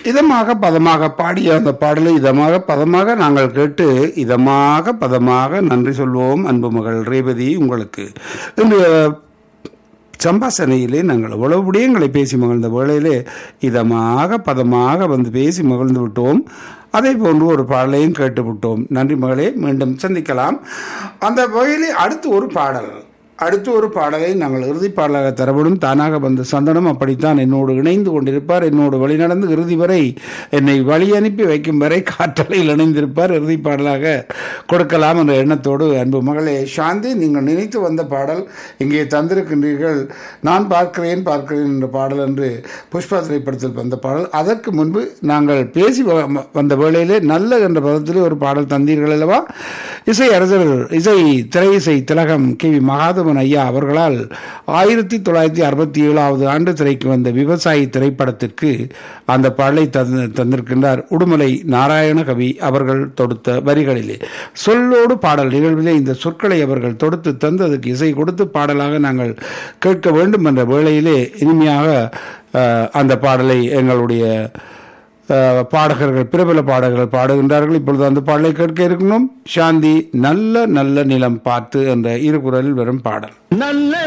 இதமாக பதமாக பாடிய அந்த பாடலை இதமாக பதமாக நாங்கள் கேட்டு இதமாக பதமாக நன்றி சொல்வோம் அன்பு மகள் ரேவதி உங்களுக்கு இன்று சம்பாசனையிலே நாங்கள் எவ்வளவு விடயங்களை பேசி மகிழ்ந்த வேளையிலே இதமாக பதமாக வந்து பேசி மகிழ்ந்து விட்டோம் அதே போன்று ஒரு பாடலையும் கேட்டு விட்டோம் நன்றி மகளே மீண்டும் சந்திக்கலாம் அந்த வகையிலே அடுத்து ஒரு பாடல் அடுத்து ஒரு பாடலை நாங்கள் இறுதி பாடலாக தரப்படும் தானாக வந்த சந்தனம் அப்படித்தான் என்னோடு இணைந்து கொண்டிருப்பார் என்னோடு வழிநடந்து இறுதி வரை என்னை வழி அனுப்பி வைக்கும் வரை காற்றலையில் இணைந்திருப்பார் இறுதி பாடலாக கொடுக்கலாம் என்ற எண்ணத்தோடு அன்பு மகளே சாந்தி நீங்கள் நினைத்து வந்த பாடல் இங்கே தந்திருக்கின்றீர்கள் நான் பார்க்கிறேன் பார்க்கிறேன் என்ற பாடல் என்று புஷ்பா திரைப்படத்தில் வந்த பாடல் அதற்கு முன்பு நாங்கள் பேசி வ- வந்த வேளையிலே நல்ல என்ற பதத்திலே ஒரு பாடல் தந்தீர்கள் அல்லவா இசை அரசர் இசை திரை இசை திலகம் கே வி மகாதவன் ஐயா அவர்களால் ஆயிரத்தி தொள்ளாயிரத்தி அறுபத்தி ஏழாவது ஆண்டு திரைக்கு வந்த விவசாயி திரைப்படத்திற்கு அந்த பாடலை தந்து தந்திருக்கின்றார் உடுமலை நாராயண கவி அவர்கள் தொடுத்த வரிகளிலே சொல்லோடு பாடல் நிகழ்விலே இந்த சொற்களை அவர்கள் தொடுத்து தந்ததுக்கு இசை கொடுத்து பாடலாக நாங்கள் கேட்க வேண்டும் என்ற வேளையிலே இனிமையாக அஹ், அந்த பாடலை எங்களுடைய அஹ், பாடகர்கள் பிரபல பாடகர்கள் பாடுகின்றார்கள் இப்பொழுது அந்த பாடலை கேட்க இருக்கணும் சாந்தி நல்ல நல்ல நிலம் பார்த்து என்ற இரு குரலில் வரும் பாடல் நல்ல